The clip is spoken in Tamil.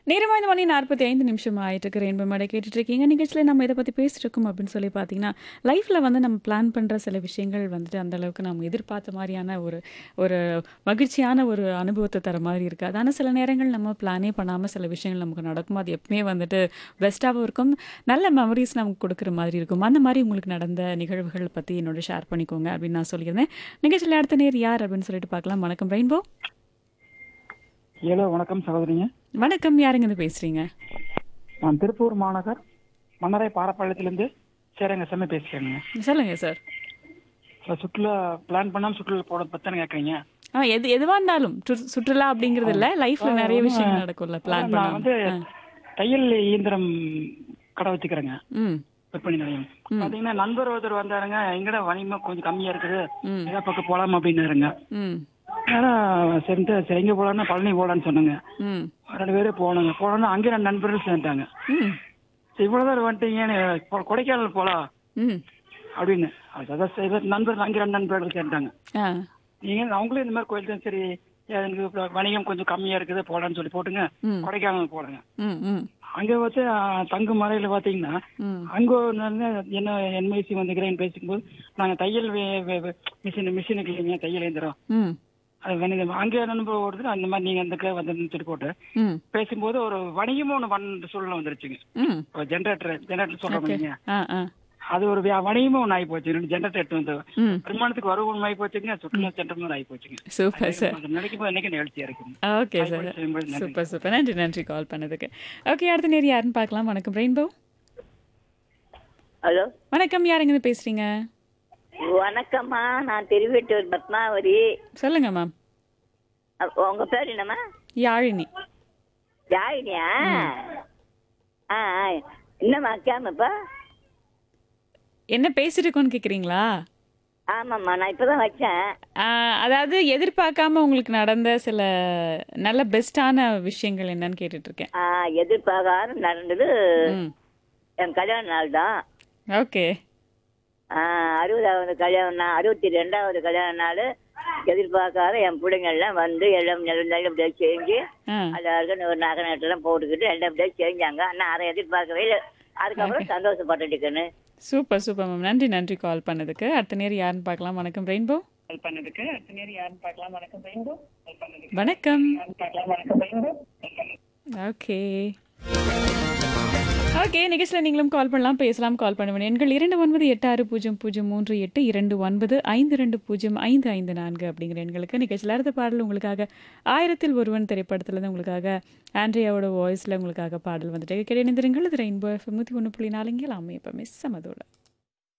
நேரமா இந்த மணி நாற்பத்தி ஐந்து நிமிஷம் ஆயிட்டு இருக்கு ரெயின்போ மேடை கேட்டுட்டு இருக்கீங்க நிகழ்ச்சியில் நம்ம இதை பற்றி பேசிட்டு இருக்கோம் அப்படின்னு சொல்லி பார்த்தீங்கன்னா லைஃப்பில் வந்து நம்ம பிளான் பண்ணுற சில விஷயங்கள் வந்துட்டு அந்த அளவுக்கு நம்ம எதிர்பார்த்த மாதிரியான ஒரு ஒரு மகிழ்ச்சியான ஒரு அனுபவத்தை தர மாதிரி இருக்காது ஆனால் சில நேரங்கள் நம்ம பிளானே பண்ணாமல் சில விஷயங்கள் நமக்கு நடக்கும் அது எப்பவுமே வந்துட்டு பெஸ்ட்டாகவும் இருக்கும் நல்ல மெமரிஸ் நமக்கு கொடுக்குற மாதிரி இருக்கும் அந்த மாதிரி உங்களுக்கு நடந்த நிகழ்வுகள் பற்றி என்னோட ஷேர் பண்ணிக்கோங்க அப்படின்னு நான் சொல்லியிருந்தேன் நிகழ்ச்சியில் அடுத்த நேர் யார் அப்படின்னு சொல்லிட்டு பார்க்கலாம் வணக்கம் ரெயின்போ ஹலோ வணக்கம் சகோதரிங்க வணக்கம் யாருங்க இது பேசுறீங்க நான் திருப்பூர் மாநகர் மன்னரை பாரப்பாளையத்திலிருந்து சேரங்க செம்ம பேசுகிறேங்க சொல்லுங்க சார் இப்போ சுற்றுலா பிளான் பண்ணாமல் சுற்றுலா போட பத்தானு கேட்குறீங்க ஆ எது எதுவா இருந்தாலும் சு- சுற்றுலா அப்படிங்கிறது இல்ல லைஃப்ல நிறைய விஷயங்கள் நடக்கும்ல பிளான் நான் பண்ணாம வந்து தையல் இயந்திரம் கடை வச்சுக்கிறேங்க ம் விற்பனை நிலையம் பார்த்தீங்கன்னா நண்பர் ஒருத்தர் வந்தாருங்க எங்கட வணிகமாக கொஞ்சம் கம்மியாக இருக்குது ம் ஏதோ பக்கம் போகலாம் அப்படின்னாருங்க ம் ஆனால் சரின்ட்டு சரி எங்கே போகலான்னா பழனி போகலான்னு சொன்னாங்க ம் ரெண்டு பேரும் போனாங்க போனோன்னா அங்கே ரெண்டு நண்பர்கள் சேர்ந்தாங்க ம் சரி இவ்வளோ தூரம் வந்துட்டீங்கன்னு கொ- கொடைக்கானல் போகலாம் ம் அப்படின்னு அதான் சரி நண்பர் அங்கே ரெண்டு நண்பர்கள் சேர்ந்தாங்க ஆ நீங்க அவங்களும் இந்த மாதிரி கோயில் தான் சரி எனக்கு இப்ப வணிகம் கொஞ்சம் கம்மியா இருக்குது போலான்னு சொல்லி போட்டுங்க ம். கொடைக்கானல் போடுங்க ம் ம் அங்க வந்து ஆ, தங்கு மலையில பாத்தீங்கன்னா ம் அங்க ஒரு நாள் என்ன என்மைசி வந்துக்கிறேன்னு பேசும்போது நாங்க தையல் மிஷின் மிஷினுக்கு இல்லைங்க தையல் இயந்திரம் ம் அது வேணும் அங்கே நண்பர் ஓடுது அந்த மாதிரி நீங்க அந்த வந்து சொல்லி போட்டு ம் பேசும்போது ஒரு வணிகமும் ஒன்று பண்ண சூழ்நிலை வந்துருச்சுங்க ம் ஜென்ரேட்டர் ஜென்ரேட்டர் சொல்றோம் ஓகே இல்லைங்க ஆ ஆ அது ஒரு வியா- வணிகமும் ஒன்று ஆகி போச்சு ரெண்டு ஜென்ரேட்டர் எடுத்து வந்து ம் வருமானத்துக்கு வருவோம் ஆகி போச்சுங்க சுற்றுலா சென்டர் மாதிரி ஆகி போச்சுங்க சூப்பர் சார் அது நினைக்கும் போது என்னைக்கு நிகழ்ச்சியா இருக்குங்க ஓகே சார் வாய்ப்பு செய்யும்போது நன்றி. சூப்பர் சூப்பர் நன்றி நன்றி கால் பண்ணதுக்கு ஓகே அடுத்த நேர் யாருன்னு பார்க்கலாம் வணக்கம் ரெயின்போ ஹலோ வணக்கம் யாருங்க இது பேசுறீங்க வணக்கம்மா நான் திருவெட்டூர் பத்மாவதி சொல்லுங்க மேம் அ- உங்க பேர் என்னம்மா யாழினி யாழினியா ஆ ஆ. என்னம்மா கேமப்பா என்ன பேசிட்டு இருக்கோன்னு கேக்குறீங்களா ஆமாம்மா நான் இப்பதான் வச்சேன் ஆஹ் அதாவது எதிர்பார்க்காம உங்களுக்கு நடந்த சில நல்ல பெஸ்டான விஷயங்கள் என்னன்னு கேட்டுட்டு இருக்கேன் ஆ, எதிர்பார்க்காத நடந்தது ம் என் கல்யாண நாள் தான் ஓகே ஆ, அறுபதாவது கல்யாண நாள் அறுபத்தி ரெண்டாவது கல்யாண நாள் எதிர்பார்க்காத என் பிள்ளைங்க எல்லாம் வந்து எல்லாம் நல்ல நல்லபடியாக செஞ்சு ஆ எல்லாருக்கும் ஒரு நகை நட்டெல்லாம் போட்டுக்கிட்டு நல்லபடியாக செஞ்சாங்க ஆனால் அதை எதிர்பார்க்கவே இல்லை அதுக்கப்புறம் சந்தோஷப்பட்டுட்டுக்கன்னு சூப்பர் சூப்பர் மேம் நன்றி நன்றி கால் பண்ணதுக்கு அடுத்த நேரம் யாருன்னு பார்க்கலாம் வணக்கம் ரெயின்போ பண்ணதுக்கு அடுத்த நேரம் யாருன்னு பார்க்கலாம் வணக்கம் ரெயின்போ வணக்கம் பார்க்கலாம் வணக்கம் ரெயின்போ ஓகே ஓகே நிகழ்ச்சியில் நீங்களும் கால் பண்ணலாம் பேசலாம் கால் பண்ணுவேன் எண்கள் இரண்டு ஒன்பது எட்டு ஆறு பூஜ்ஜியம் பூஜ்ஜியம் மூன்று எட்டு இரண்டு ஒன்பது ஐந்து ரெண்டு பூஜ்ஜியம் ஐந்து ஐந்து நான்கு அப்படிங்கிற எண்களுக்கு நிகழ்ச்சியில் அடுத்த பாடல் உங்களுக்காக ஆயிரத்தில் ஒருவன் திரைப்படத்துலேருந்து உங்களுக்காக ஆண்ட்ரியாவோட வாய்ஸில் உங்களுக்காக பாடல் வந்துட்டு கிடையாது இது ரெயின்போ எஃப்எம் நூற்றி ஒன்று புள்ளி நாலுங்க எல்லாமே எப்பவுமே சமதோட